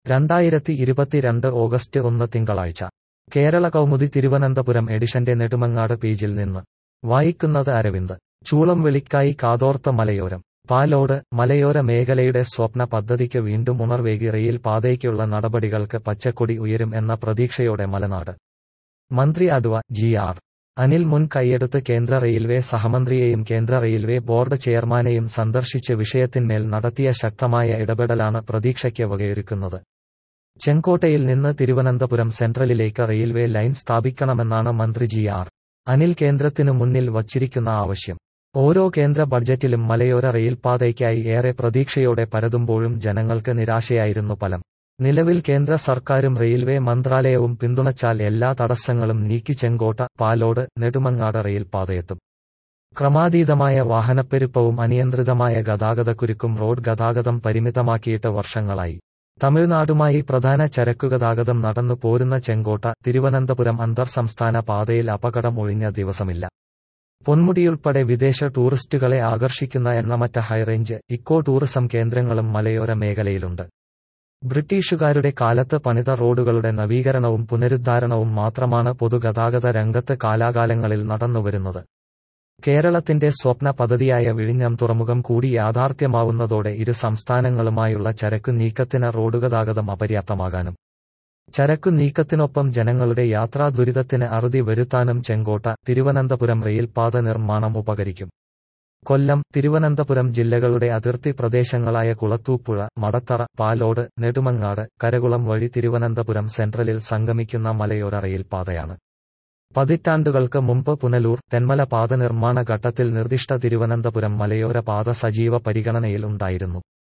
രണ്ടായിരത്തി ഇരുപത്തിരണ്ട് ഓഗസ്റ്റ് ഒന്ന് തിങ്കളാഴ്ച കേരള കൗമുദി തിരുവനന്തപുരം എഡിഷന്റെ നെടുമങ്ങാട് പേജിൽ നിന്ന് വായിക്കുന്നത് അരവിന്ദ് ചൂളം വിളിക്കായി കാതോർത്ത മലയോരം പാലോട് മലയോര മേഖലയുടെ സ്വപ്ന പദ്ധതിക്ക് വീണ്ടും ഉണർവേകി റെയിൽ പാതയ്ക്കുള്ള നടപടികൾക്ക് പച്ചക്കൊടി ഉയരും എന്ന പ്രതീക്ഷയോടെ മലനാട് മന്ത്രി അഡ്വ ജി ആർ അനിൽ മുൻ കൈയെടുത്ത് കേന്ദ്ര റെയിൽവേ സഹമന്ത്രിയെയും കേന്ദ്ര റെയിൽവേ ബോർഡ് ചെയർമാനെയും സന്ദർശിച്ച് വിഷയത്തിന്മേൽ നടത്തിയ ശക്തമായ ഇടപെടലാണ് പ്രതീക്ഷയ്ക്ക് വകയൊരുക്കുന്നത് ചെങ്കോട്ടയിൽ നിന്ന് തിരുവനന്തപുരം സെൻട്രലിലേക്ക് റെയിൽവേ ലൈൻ സ്ഥാപിക്കണമെന്നാണ് മന്ത്രി ജി ആർ അനിൽ കേന്ദ്രത്തിനു മുന്നിൽ വച്ചിരിക്കുന്ന ആവശ്യം ഓരോ കേന്ദ്ര ബഡ്ജറ്റിലും മലയോര റെയിൽപാതയ്ക്കായി ഏറെ പ്രതീക്ഷയോടെ പരതുമ്പോഴും ജനങ്ങൾക്ക് നിരാശയായിരുന്നു ഫലം നിലവിൽ കേന്ദ്ര സർക്കാരും റെയിൽവേ മന്ത്രാലയവും പിന്തുണച്ചാൽ എല്ലാ തടസ്സങ്ങളും നീക്കി ചെങ്കോട്ട പാലോട് നെടുമങ്ങാട് റെയിൽപാതയെത്തും ക്രമാതീതമായ വാഹനപ്പെരുപ്പവും അനിയന്ത്രിതമായ ഗതാഗതക്കുരുക്കും റോഡ് ഗതാഗതം പരിമിതമാക്കിയിട്ട് വർഷങ്ങളായി തമിഴ്നാടുമായി പ്രധാന ചരക്കുഗതാഗതം നടന്നു പോരുന്ന ചെങ്കോട്ട തിരുവനന്തപുരം അന്തർ സംസ്ഥാന പാതയിൽ അപകടം ഒഴിഞ്ഞ ദിവസമില്ല പൊന്മുടിയുൾപ്പെടെ വിദേശ ടൂറിസ്റ്റുകളെ ആകർഷിക്കുന്ന എണ്ണമറ്റ ഹൈറേഞ്ച് ഇക്കോ ടൂറിസം കേന്ദ്രങ്ങളും മലയോര മേഖലയിലുണ്ട് ബ്രിട്ടീഷുകാരുടെ കാലത്ത് പണിത റോഡുകളുടെ നവീകരണവും പുനരുദ്ധാരണവും മാത്രമാണ് പൊതുഗതാഗത രംഗത്ത് കാലാകാലങ്ങളിൽ നടന്നുവരുന്നത് കേരളത്തിന്റെ സ്വപ്ന പദ്ധതിയായ വിഴിഞ്ഞം തുറമുഖം കൂടി യാഥാർത്ഥ്യമാവുന്നതോടെ ഇരു സംസ്ഥാനങ്ങളുമായുള്ള ചരക്കു നീക്കത്തിന് റോഡുഗതാഗതം അപര്യാപ്തമാകാനും ചരക്കു നീക്കത്തിനൊപ്പം ജനങ്ങളുടെ യാത്രാ ദുരിതത്തിന് അറുതി വരുത്താനും ചെങ്കോട്ട തിരുവനന്തപുരം റെയിൽപാത നിർമ്മാണം ഉപകരിക്കും കൊല്ലം തിരുവനന്തപുരം ജില്ലകളുടെ അതിർത്തി പ്രദേശങ്ങളായ കുളത്തൂപ്പുഴ മടത്തറ പാലോട് നെടുമങ്ങാട് കരകുളം വഴി തിരുവനന്തപുരം സെൻട്രലിൽ സംഗമിക്കുന്ന മലയോര റെയിൽപാതയാണ് പതിറ്റാണ്ടുകൾക്ക് മുമ്പ് പുനലൂർ തെന്മല പാത നിർമ്മാണ ഘട്ടത്തിൽ നിർദ്ദിഷ്ട തിരുവനന്തപുരം മലയോര പാത സജീവ പരിഗണനയിൽ ഉണ്ടായിരുന്നു